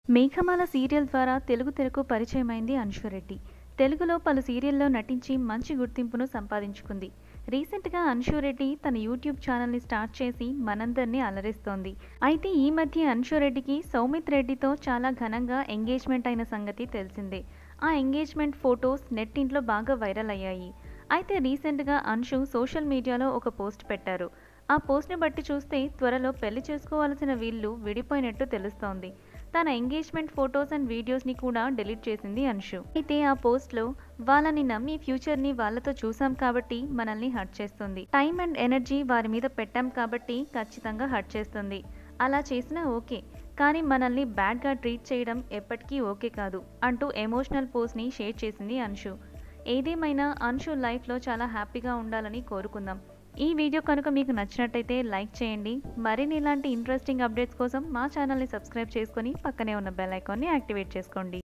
మేఘమాల serial ద్వారా తెలుగు తెరకు పరిచయమైంది అన్షురెడ్డి తెలుగులో పలు సీరియల్లో నటించి మంచి గుర్తింపును సంపాదించుకుంది రీసెంట్గా అన్షురెడ్డి తన యూట్యూబ్ ఛానల్ని స్టార్ట్ చేసి మనందరినీ అలరిస్తోంది అయితే ఈ మధ్య అన్షురెడ్డికి సౌమిత్ రెడ్డితో చాలా ఘనంగా ఎంగేజ్మెంట్ అయిన సంగతి తెలిసిందే ఆ ఎంగేజ్మెంట్ ఫొటోస్ నెట్టింట్లో బాగా వైరల్ అయ్యాయి అయితే రీసెంట్గా అన్షు సోషల్ మీడియాలో ఒక పోస్ట్ పెట్టారు ఆ పోస్ట్ని బట్టి చూస్తే త్వరలో పెళ్లి చేసుకోవాల్సిన వీళ్ళు విడిపోయినట్టు తెలుస్తోంది తన ఎంగేజ్మెంట్ ఫొటోస్ అండ్ వీడియోస్ని కూడా డిలీట్ చేసింది అన్షు అయితే ఆ పోస్ట్లో వాళ్ళని నమ్మి ఫ్యూచర్ని వాళ్ళతో చూసాం కాబట్టి మనల్ని హర్ట్ చేస్తుంది టైం అండ్ ఎనర్జీ వారి మీద పెట్టాం కాబట్టి ఖచ్చితంగా హర్ట్ చేస్తుంది అలా చేసినా ఓకే కానీ మనల్ని బ్యాడ్గా ట్రీట్ చేయడం ఎప్పటికీ ఓకే కాదు అంటూ ఎమోషనల్ పోస్ట్ని షేర్ చేసింది అన్షు ఏదేమైనా అన్షు లైఫ్లో చాలా హ్యాపీగా ఉండాలని కోరుకుందాం ఈ వీడియో కనుక మీకు నచ్చినట్టయితే లైక్ చేయండి మరిన్ని ఇలాంటి ఇంట్రెస్టింగ్ అప్డేట్స్ కోసం మా ఛానల్ని సబ్స్క్రైబ్ చేసుకొని పక్కనే ఉన్న బెల్ ఐకాన్ని యాక్టివేట్ చేసుకోండి